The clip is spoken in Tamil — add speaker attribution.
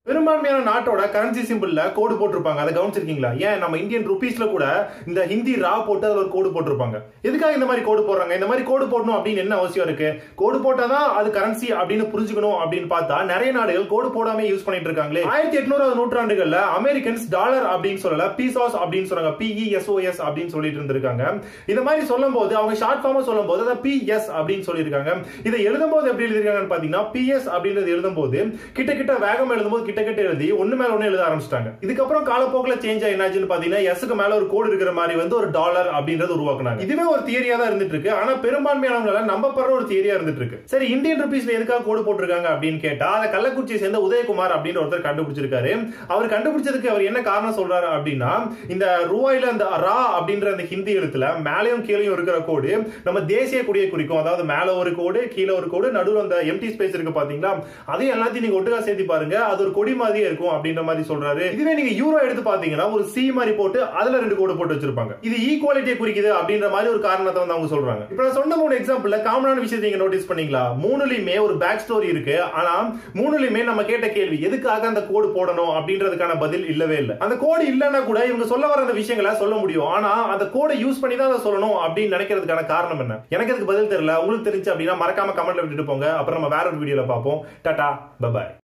Speaker 1: பெரும்பான்மையான நாட்டோட கரன்சி சிம்பிள்ல கோடு போட்டிருப்பாங்க அதை கவனிச்சிருக்கீங்களா ஏன் நம்ம இந்தியன் ருபீஸ்ல கூட இந்த ஹிந்தி ரா போட்டு அதுல ஒரு கோடு போட்டிருப்பாங்க எதுக்காக இந்த மாதிரி கோடு போடுறாங்க இந்த மாதிரி கோடு போடணும் அப்படின்னு என்ன அவசியம் இருக்கு கோடு போட்டாதான் அது கரன்சி அப்படின்னு புரிஞ்சுக்கணும் அப்படின்னு பார்த்தா நிறைய நாடுகள் கோடு போடாம யூஸ் பண்ணிட்டு இருக்காங்களே ஆயிரத்தி எட்நூறாவது நூற்றாண்டுகள்ல அமெரிக்கன்ஸ் டாலர் அப்படின்னு சொல்லல பீசாஸ் அப்படின்னு சொல்றாங்க பிஇஎஸ்ஓஎஸ் அப்படின்னு சொல்லிட்டு இருந்திருக்காங்க இந்த மாதிரி சொல்லும் போது அவங்க ஷார்ட் ஃபார்மா சொல்லும் போது அதை பிஎஸ் அப்படின்னு சொல்லியிருக்காங்க இதை எழுதும் போது எப்படி எழுதிருக்காங்கன்னு பாத்தீங்கன்னா பிஎஸ் அப்படின்றது எழுதும் போது கிட்ட கிட்ட வேகம் எழுதும் போது கிட்ட கிட்ட எழுதி ஒண்ணு மேல ஒண்ணு எழுத ஆரம்பிச்சிட்டாங்க இதுக்கப்புறம் காலப்போக்கில் சேஞ்ச் ஆயினாச்சுன்னு பாத்தீங்கன்னா எஸ்க்கு மேல ஒரு கோடு இருக்கிற மாதிரி வந்து ஒரு டாலர் அப்படின்றது உருவாக்குனாங்க இதுவே ஒரு தியரியா தான் இருந்துட்டு இருக்கு ஆனா பெரும்பான்மையானவங்களால நம்பப்படுற ஒரு தியரியா இருந்துட்டு இருக்கு சரி இந்தியன் ருபீஸ்ல எதுக்காக கோடு போட்டிருக்காங்க அப்படின்னு கேட்டா அதை கள்ளக்குறிச்சியை சேர்ந்த உதயகுமார் அப்படின்னு ஒருத்தர் கண்டுபிடிச்சிருக்காரு அவர் கண்டுபிடிச்சதுக்கு அவர் என்ன காரணம் சொல்றாரு அப்படின்னா இந்த ரூபாயில அந்த ரா அப்படின்ற அந்த ஹிந்தி எழுத்துல மேலையும் கீழையும் இருக்கிற கோடு நம்ம தேசிய கொடியை குறிக்கும் அதாவது மேல ஒரு கோடு கீழே ஒரு கோடு நடுவில் அந்த எம்டி ஸ்பேஸ் இருக்கு பாத்தீங்களா அதையும் எல்லாத்தையும் நீங்க ஒட்டுக்கா சேர்த்து பாருங்க அது ஒரு கொடி மாதிரியே இருக்கும் அப்படின்ற மாதிரி சொல்றாரு இதுவே நீங்க யூரோ எடுத்து பாத்தீங்கன்னா ஒரு சி மாதிரி போட்டு அதுல ரெண்டு கோடு போட்டு வச்சிருப்பாங்க இது ஈக்குவாலிட்டியை குறிக்குது அப்படின்ற மாதிரி ஒரு காரணத்தை வந்து அவங்க சொல்றாங்க இப்ப நான் சொன்ன மூணு எக்ஸாம்பிள்ல காமனான விஷயத்தை நீங்க நோட்டீஸ் பண்ணீங்களா மூணுலயுமே ஒரு பேக் ஸ்டோரி இருக்கு ஆனா மூணுலயுமே நம்ம கேட்ட கேள்வி எதுக்காக அந்த கோடு போடணும் அப்படின்றதுக்கான பதில் இல்லவே இல்லை அந்த கோடு இல்லைன்னா கூட இவங்க சொல்ல வர அந்த விஷயங்களை சொல்ல முடியும் ஆனா அந்த கோடை யூஸ் பண்ணி தான் அதை சொல்லணும் அப்படின்னு நினைக்கிறதுக்கான காரணம் என்ன எனக்கு அதுக்கு பதில் தெரியல உங்களுக்கு தெரிஞ்சு அப்படின்னா மறக்காம கமெண்ட்ல விட்டுட்டு போங்க அப்புறம் நம்ம வேற ஒரு வீடியோல பார்ப்போம் டாடா பபாய்